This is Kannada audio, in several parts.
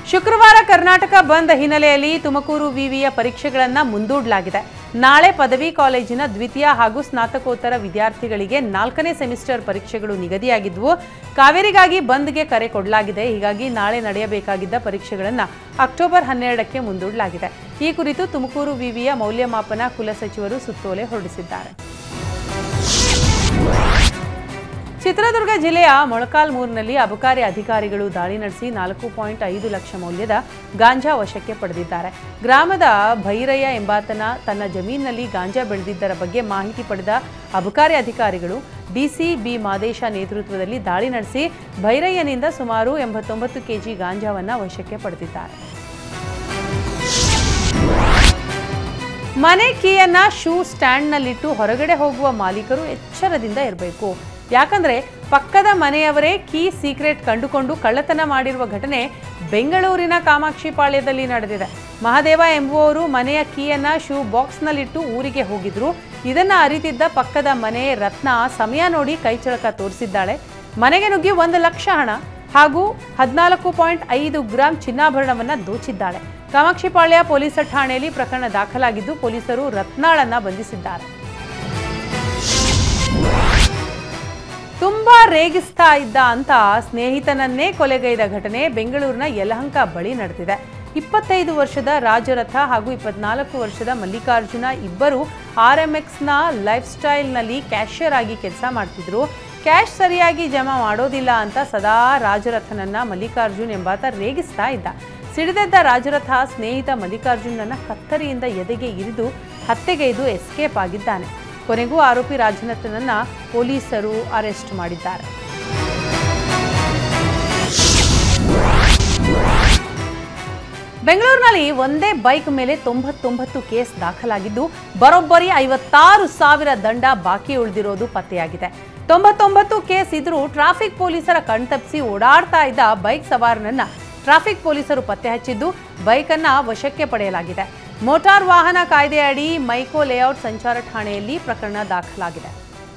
ಶುಕ್ರವಾರ ಕರ್ನಾಟಕ ಬಂದ್ ಹಿನ್ನೆಲೆಯಲ್ಲಿ ತುಮಕೂರು ವಿವಿಯ ಪರೀಕ್ಷೆಗಳನ್ನು ಮುಂದೂಡಲಾಗಿದೆ ನಾಳೆ ಪದವಿ ಕಾಲೇಜಿನ ದ್ವಿತೀಯ ಹಾಗೂ ಸ್ನಾತಕೋತ್ತರ ವಿದ್ಯಾರ್ಥಿಗಳಿಗೆ ನಾಲ್ಕನೇ ಸೆಮಿಸ್ಟರ್ ಪರೀಕ್ಷೆಗಳು ನಿಗದಿಯಾಗಿದ್ವು ಕಾವೇರಿಗಾಗಿ ಬಂದ್ಗೆ ಕರೆ ಕೊಡಲಾಗಿದೆ ಹೀಗಾಗಿ ನಾಳೆ ನಡೆಯಬೇಕಾಗಿದ್ದ ಪರೀಕ್ಷೆಗಳನ್ನು ಅಕ್ಟೋಬರ್ ಹನ್ನೆರಡಕ್ಕೆ ಮುಂದೂಡಲಾಗಿದೆ ಈ ಕುರಿತು ತುಮಕೂರು ವಿವಿಯ ಮೌಲ್ಯಮಾಪನ ಕುಲಸಚಿವರು ಸುತ್ತೋಲೆ ಹೊರಡಿಸಿದ್ದಾರೆ ಚಿತ್ರದುರ್ಗ ಜಿಲ್ಲೆಯ ಮೊಳಕಾಲ್ಮೂರಿನಲ್ಲಿ ಅಬಕಾರಿ ಅಧಿಕಾರಿಗಳು ದಾಳಿ ನಡೆಸಿ ನಾಲ್ಕು ಪಾಯಿಂಟ್ ಐದು ಲಕ್ಷ ಮೌಲ್ಯದ ಗಾಂಜಾ ವಶಕ್ಕೆ ಪಡೆದಿದ್ದಾರೆ ಗ್ರಾಮದ ಭೈರಯ್ಯ ಎಂಬಾತನ ತನ್ನ ಜಮೀನಿನಲ್ಲಿ ಗಾಂಜಾ ಬೆಳೆದಿದ್ದರ ಬಗ್ಗೆ ಮಾಹಿತಿ ಪಡೆದ ಅಬಕಾರಿ ಅಧಿಕಾರಿಗಳು ಡಿಸಿ ಬಿ ಮಾದೇಶ ನೇತೃತ್ವದಲ್ಲಿ ದಾಳಿ ನಡೆಸಿ ಭೈರಯ್ಯನಿಂದ ಸುಮಾರು ಎಂಬತ್ತೊಂಬತ್ತು ಕೆಜಿ ಗಾಂಜಾವನ್ನು ವಶಕ್ಕೆ ಪಡೆದಿದ್ದಾರೆ ಮನೆ ಕೀಯನ್ನ ಶೂ ಸ್ಟ್ಯಾಂಡ್ನಲ್ಲಿಟ್ಟು ಹೊರಗಡೆ ಹೋಗುವ ಮಾಲೀಕರು ಎಚ್ಚರದಿಂದ ಇರಬೇಕು ಯಾಕಂದ್ರೆ ಪಕ್ಕದ ಮನೆಯವರೇ ಕೀ ಸೀಕ್ರೆಟ್ ಕಂಡುಕೊಂಡು ಕಳ್ಳತನ ಮಾಡಿರುವ ಘಟನೆ ಬೆಂಗಳೂರಿನ ಕಾಮಾಕ್ಷಿ ಪಾಳ್ಯದಲ್ಲಿ ನಡೆದಿದೆ ಮಹಾದೇವ ಎಂಬುವವರು ಮನೆಯ ಕೀಯನ್ನ ಶೂ ಬಾಕ್ಸ್ನಲ್ಲಿಟ್ಟು ಊರಿಗೆ ಹೋಗಿದ್ರು ಇದನ್ನ ಅರಿತಿದ್ದ ಪಕ್ಕದ ಮನೆ ರತ್ನ ಸಮಯ ನೋಡಿ ಕೈಚಳಕ ತೋರಿಸಿದ್ದಾಳೆ ಮನೆಗೆ ನುಗ್ಗಿ ಒಂದು ಲಕ್ಷ ಹಣ ಹಾಗೂ ಹದಿನಾಲ್ಕು ಪಾಯಿಂಟ್ ಐದು ಗ್ರಾಂ ಚಿನ್ನಾಭರಣವನ್ನ ದೋಚಿದ್ದಾಳೆ ಕಾಮಾಕ್ಷಿಪಾಳ್ಯ ಪೊಲೀಸ್ ಠಾಣೆಯಲ್ಲಿ ಪ್ರಕರಣ ದಾಖಲಾಗಿದ್ದು ಪೊಲೀಸರು ರತ್ನಾಳನ್ನ ಬಂಧಿಸಿದ್ದಾರೆ ತುಂಬಾ ರೇಗಿಸ್ತಾ ಇದ್ದ ಅಂತ ಸ್ನೇಹಿತನನ್ನೇ ಕೊಲೆಗೈದ ಘಟನೆ ಬೆಂಗಳೂರಿನ ಯಲಹಂಕ ಬಳಿ ನಡೆದಿದೆ ಇಪ್ಪತ್ತೈದು ವರ್ಷದ ರಾಜರಥ ಹಾಗೂ ಇಪ್ಪತ್ನಾಲ್ಕು ವರ್ಷದ ಮಲ್ಲಿಕಾರ್ಜುನ ಇಬ್ಬರು ಆರ್ ಎಂ ಎಕ್ಸ್ನ ಲೈಫ್ ಸ್ಟೈಲ್ನಲ್ಲಿ ಕ್ಯಾಶಿಯರ್ ಆಗಿ ಕೆಲಸ ಮಾಡ್ತಿದ್ರು ಕ್ಯಾಶ್ ಸರಿಯಾಗಿ ಜಮಾ ಮಾಡೋದಿಲ್ಲ ಅಂತ ಸದಾ ರಾಜರಥನನ್ನ ಮಲ್ಲಿಕಾರ್ಜುನ್ ಎಂಬಾತ ರೇಗಿಸ್ತಾ ಇದ್ದ ಸಿಡಿದೆದ್ದ ರಾಜರಥ ಸ್ನೇಹಿತ ಮಲ್ಲಿಕಾರ್ಜುನನ್ನ ಕತ್ತರಿಯಿಂದ ಎದೆಗೆ ಇರಿದು ಹತ್ಯೆಗೈದು ಎಸ್ಕೇಪ್ ಆಗಿದ್ದಾನೆ ಕೊನೆಗೂ ಆರೋಪಿ ರಾಜರಥನನ್ನ ಪೊಲೀಸರು ಅರೆಸ್ಟ್ ಮಾಡಿದ್ದಾರೆ ಬೆಂಗಳೂರಿನಲ್ಲಿ ಒಂದೇ ಬೈಕ್ ಮೇಲೆ ತೊಂಬತ್ತೊಂಬತ್ತು ಕೇಸ್ ದಾಖಲಾಗಿದ್ದು ಬರೋಬ್ಬರಿ ಐವತ್ತಾರು ಸಾವಿರ ದಂಡ ಬಾಕಿ ಉಳಿದಿರೋದು ಪತ್ತೆಯಾಗಿದೆ ತೊಂಬತ್ತೊಂಬತ್ತು ಕೇಸ್ ಇದ್ರೂ ಟ್ರಾಫಿಕ್ ಪೊಲೀಸರ ಕಣ್ತಪ್ಪಿಸಿ ಓಡಾಡ್ತಾ ಇದ್ದ ಬೈಕ್ ಸವಾರನನ್ನ ಟ್ರಾಫಿಕ್ ಪೊಲೀಸರು ಪತ್ತೆ ಹಚ್ಚಿದ್ದು ಬೈಕನ್ನ ವಶಕ್ಕೆ ಪಡೆಯಲಾಗಿದೆ ಮೋಟಾರ್ ವಾಹನ ಕಾಯ್ದೆಯಡಿ ಮೈಕೋ ಲೇಔಟ್ ಸಂಚಾರ ಠಾಣೆಯಲ್ಲಿ ಪ್ರಕರಣ ದಾಖಲಾಗಿದೆ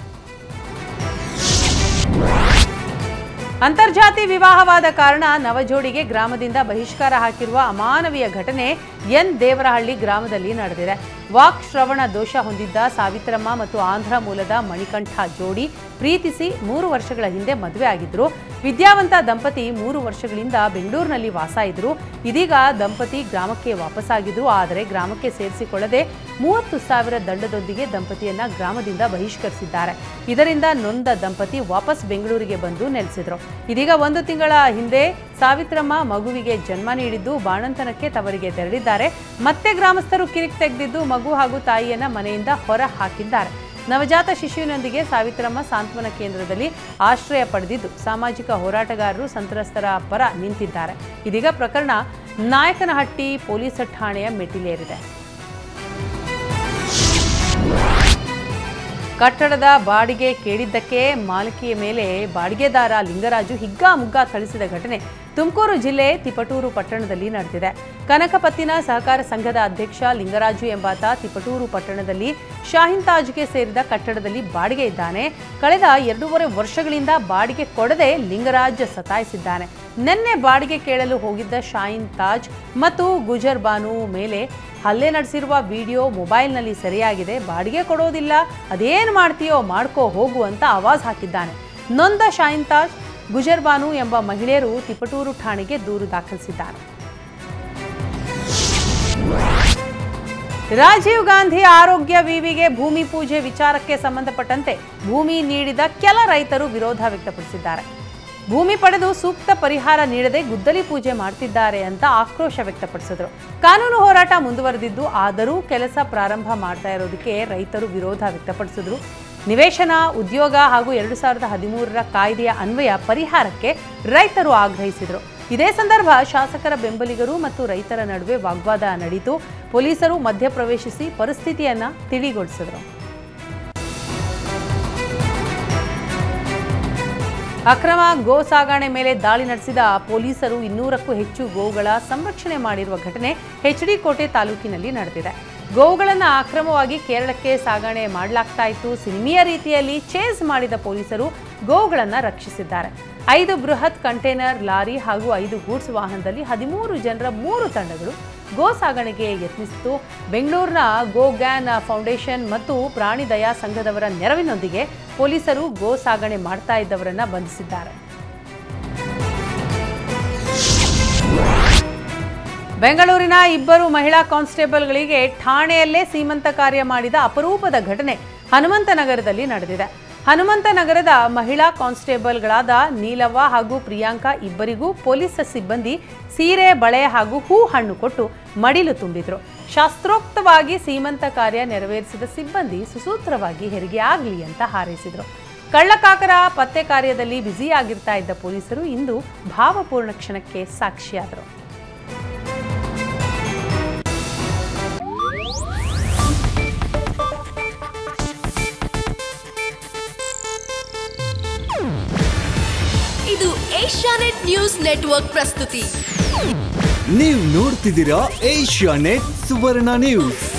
ಅಂತರ್ಜಾತಿ ವಿವಾಹವಾದ ಕಾರಣ ನವಜೋಡಿಗೆ ಗ್ರಾಮದಿಂದ ಬಹಿಷ್ಕಾರ ಹಾಕಿರುವ ಅಮಾನವೀಯ ಘಟನೆ ಎನ್ ದೇವರಹಳ್ಳಿ ಗ್ರಾಮದಲ್ಲಿ ನಡೆದಿದೆ ವಾಕ್ ಶ್ರವಣ ದೋಷ ಹೊಂದಿದ್ದ ಸಾವಿತ್ರಮ್ಮ ಮತ್ತು ಆಂಧ್ರ ಮೂಲದ ಮಣಿಕಂಠ ಜೋಡಿ ಪ್ರೀತಿಸಿ ಮೂರು ವರ್ಷಗಳ ಹಿಂದೆ ಮದುವೆ ಆಗಿದ್ರು ವಿದ್ಯಾವಂತ ದಂಪತಿ ಮೂರು ವರ್ಷಗಳಿಂದ ಬೆಂಗಳೂರಿನಲ್ಲಿ ವಾಸ ಇದ್ರು ಇದೀಗ ದಂಪತಿ ಗ್ರಾಮಕ್ಕೆ ವಾಪಸ್ಸಾಗಿದ್ರು ಆದರೆ ಗ್ರಾಮಕ್ಕೆ ಸೇರಿಸಿಕೊಳ್ಳದೆ ಮೂವತ್ತು ಸಾವಿರ ದಂಡದೊಂದಿಗೆ ದಂಪತಿಯನ್ನ ಗ್ರಾಮದಿಂದ ಬಹಿಷ್ಕರಿಸಿದ್ದಾರೆ ಇದರಿಂದ ನೊಂದ ದಂಪತಿ ವಾಪಸ್ ಬೆಂಗಳೂರಿಗೆ ಬಂದು ನೆಲೆಸಿದ್ರು ಇದೀಗ ಒಂದು ತಿಂಗಳ ಹಿಂದೆ ಸಾವಿತ್ರಮ್ಮ ಮಗುವಿಗೆ ಜನ್ಮ ನೀಡಿದ್ದು ಬಾಣಂತನಕ್ಕೆ ತವರಿಗೆ ತೆರಳಿದ್ದಾರೆ ಮತ್ತೆ ಗ್ರಾಮಸ್ಥರು ಕಿರಿಕ್ ತೆಗೆದಿದ್ದು ಮಗು ಹಾಗೂ ತಾಯಿಯನ್ನ ಮನೆಯಿಂದ ಹೊರ ಹಾಕಿದ್ದಾರೆ ನವಜಾತ ಶಿಶುವಿನೊಂದಿಗೆ ಸಾವಿತ್ರಮ್ಮ ಸಾಂತ್ವನ ಕೇಂದ್ರದಲ್ಲಿ ಆಶ್ರಯ ಪಡೆದಿದ್ದು ಸಾಮಾಜಿಕ ಹೋರಾಟಗಾರರು ಸಂತ್ರಸ್ತರ ಪರ ನಿಂತಿದ್ದಾರೆ ಇದೀಗ ಪ್ರಕರಣ ನಾಯಕನಹಟ್ಟಿ ಪೊಲೀಸ್ ಠಾಣೆಯ ಮೆಟ್ಟಿಲೇರಿದೆ ಕಟ್ಟಡದ ಬಾಡಿಗೆ ಕೇಳಿದ್ದಕ್ಕೆ ಮಾಲಕಿಯ ಮೇಲೆ ಬಾಡಿಗೆದಾರ ಲಿಂಗರಾಜು ಹಿಗ್ಗಾಮುಗ್ಗಾ ಥಳಿಸಿದ ಘಟನೆ ತುಮಕೂರು ಜಿಲ್ಲೆ ತಿಪಟೂರು ಪಟ್ಟಣದಲ್ಲಿ ನಡೆದಿದೆ ಕನಕಪತ್ತಿನ ಸಹಕಾರ ಸಂಘದ ಅಧ್ಯಕ್ಷ ಲಿಂಗರಾಜು ಎಂಬಾತ ತಿಪಟೂರು ಪಟ್ಟಣದಲ್ಲಿ ಶಾಹಿನ್ ತಾಜ್ಗೆ ಸೇರಿದ ಕಟ್ಟಡದಲ್ಲಿ ಬಾಡಿಗೆ ಇದ್ದಾನೆ ಕಳೆದ ಎರಡೂವರೆ ವರ್ಷಗಳಿಂದ ಬಾಡಿಗೆ ಕೊಡದೆ ಲಿಂಗರಾಜ್ ಸತಾಯಿಸಿದ್ದಾನೆ ನಿನ್ನೆ ಬಾಡಿಗೆ ಕೇಳಲು ಹೋಗಿದ್ದ ಶಾಹಿನ್ ತಾಜ್ ಮತ್ತು ಗುಜರ್ ಬಾನು ಮೇಲೆ ಹಲ್ಲೆ ನಡೆಸಿರುವ ವಿಡಿಯೋ ಮೊಬೈಲ್ನಲ್ಲಿ ಸೆರೆಯಾಗಿದೆ ಬಾಡಿಗೆ ಕೊಡೋದಿಲ್ಲ ಅದೇನು ಮಾಡ್ತೀಯೋ ಮಾಡ್ಕೋ ಹೋಗು ಅಂತ ಆವಾಜ್ ಹಾಕಿದ್ದಾನೆ ನೊಂದ ಶಾಹಿನ್ ತಾಜ್ ಗುಜರ್ ಬಾನು ಎಂಬ ಮಹಿಳೆಯರು ತಿಪಟೂರು ಠಾಣೆಗೆ ದೂರು ದಾಖಲಿಸಿದ್ದಾರೆ ರಾಜೀವ್ ಗಾಂಧಿ ಆರೋಗ್ಯ ವಿವಿಗೆ ಭೂಮಿ ಪೂಜೆ ವಿಚಾರಕ್ಕೆ ಸಂಬಂಧಪಟ್ಟಂತೆ ಭೂಮಿ ನೀಡಿದ ಕೆಲ ರೈತರು ವಿರೋಧ ವ್ಯಕ್ತಪಡಿಸಿದ್ದಾರೆ ಭೂಮಿ ಪಡೆದು ಸೂಕ್ತ ಪರಿಹಾರ ನೀಡದೆ ಗುದ್ದಲಿ ಪೂಜೆ ಮಾಡ್ತಿದ್ದಾರೆ ಅಂತ ಆಕ್ರೋಶ ವ್ಯಕ್ತಪಡಿಸಿದ್ರು ಕಾನೂನು ಹೋರಾಟ ಮುಂದುವರೆದಿದ್ದು ಆದರೂ ಕೆಲಸ ಪ್ರಾರಂಭ ಮಾಡ್ತಾ ಇರೋದಕ್ಕೆ ರೈತರು ವಿರೋಧ ವ್ಯಕ್ತಪಡಿಸಿದ್ರು ನಿವೇಶನ ಉದ್ಯೋಗ ಹಾಗೂ ಎರಡು ಸಾವಿರದ ಹದಿಮೂರರ ಕಾಯ್ದೆಯ ಅನ್ವಯ ಪರಿಹಾರಕ್ಕೆ ರೈತರು ಆಗ್ರಹಿಸಿದರು ಇದೇ ಸಂದರ್ಭ ಶಾಸಕರ ಬೆಂಬಲಿಗರು ಮತ್ತು ರೈತರ ನಡುವೆ ವಾಗ್ವಾದ ನಡೆಯಿತು ಪೊಲೀಸರು ಮಧ್ಯಪ್ರವೇಶಿಸಿ ಪರಿಸ್ಥಿತಿಯನ್ನ ತಿಳಿಗೊಳಿಸಿದರು ಅಕ್ರಮ ಗೋ ಸಾಗಣೆ ಮೇಲೆ ದಾಳಿ ನಡೆಸಿದ ಪೊಲೀಸರು ಇನ್ನೂರಕ್ಕೂ ಹೆಚ್ಚು ಗೋವುಗಳ ಸಂರಕ್ಷಣೆ ಮಾಡಿರುವ ಘಟನೆ ಎಚ್ಡಿ ಕೋಟೆ ತಾಲೂಕಿನಲ್ಲಿ ನಡೆದಿದೆ ಗೋವುಗಳನ್ನು ಅಕ್ರಮವಾಗಿ ಕೇರಳಕ್ಕೆ ಸಾಗಣೆ ಮಾಡಲಾಗ್ತಾ ಇತ್ತು ಸಿನಿಮೀಯ ರೀತಿಯಲ್ಲಿ ಚೇಸ್ ಮಾಡಿದ ಪೊಲೀಸರು ಗೋವುಗಳನ್ನು ರಕ್ಷಿಸಿದ್ದಾರೆ ಐದು ಬೃಹತ್ ಕಂಟೈನರ್ ಲಾರಿ ಹಾಗೂ ಐದು ಗೂಡ್ಸ್ ವಾಹನದಲ್ಲಿ ಹದಿಮೂರು ಜನರ ಮೂರು ತಂಡಗಳು ಗೋ ಸಾಗಣೆಗೆ ಯತ್ನಿಸಿತು ಬೆಂಗಳೂರಿನ ಗೋ ಗ್ಯಾನ್ ಫೌಂಡೇಶನ್ ಮತ್ತು ಪ್ರಾಣಿ ದಯಾ ಸಂಘದವರ ನೆರವಿನೊಂದಿಗೆ ಪೊಲೀಸರು ಗೋ ಸಾಗಣೆ ಮಾಡ್ತಾ ಇದ್ದವರನ್ನ ಬಂಧಿಸಿದ್ದಾರೆ ಬೆಂಗಳೂರಿನ ಇಬ್ಬರು ಮಹಿಳಾ ಕಾನ್ಸ್ಟೇಬಲ್ಗಳಿಗೆ ಠಾಣೆಯಲ್ಲೇ ಸೀಮಂತ ಕಾರ್ಯ ಮಾಡಿದ ಅಪರೂಪದ ಘಟನೆ ಹನುಮಂತನಗರದಲ್ಲಿ ನಡೆದಿದೆ ಹನುಮಂತನಗರದ ಮಹಿಳಾ ಕಾನ್ಸ್ಟೇಬಲ್ಗಳಾದ ನೀಲವ್ವ ಹಾಗೂ ಪ್ರಿಯಾಂಕಾ ಇಬ್ಬರಿಗೂ ಪೊಲೀಸ್ ಸಿಬ್ಬಂದಿ ಸೀರೆ ಬಳೆ ಹಾಗೂ ಹೂ ಹಣ್ಣು ಕೊಟ್ಟು ಮಡಿಲು ತುಂಬಿದ್ರು ಶಾಸ್ತ್ರೋಕ್ತವಾಗಿ ಸೀಮಂತ ಕಾರ್ಯ ನೆರವೇರಿಸಿದ ಸಿಬ್ಬಂದಿ ಸುಸೂತ್ರವಾಗಿ ಹೆರಿಗೆ ಆಗಲಿ ಅಂತ ಹಾರೈಸಿದ್ರು ಕಳ್ಳಕಾಕರ ಪತ್ತೆ ಕಾರ್ಯದಲ್ಲಿ ಬ್ಯುಸಿಯಾಗಿರ್ತಾ ಇದ್ದ ಪೊಲೀಸರು ಇಂದು ಭಾವಪೂರ್ಣ ಕ್ಷಣಕ್ಕೆ ಸಾಕ್ಷಿಯಾದರು ಇದು ಏಷ್ಯಾನೆಟ್ ನ್ಯೂಸ್ ನೆಟ್ವರ್ಕ್ ಪ್ರಸ್ತುತಿ ನೀವು ನೋಡ್ತಿದ್ದೀರಾ ಏಷ್ಯಾ ನೆಟ್ ಸುವರ್ಣ ನ್ಯೂಸ್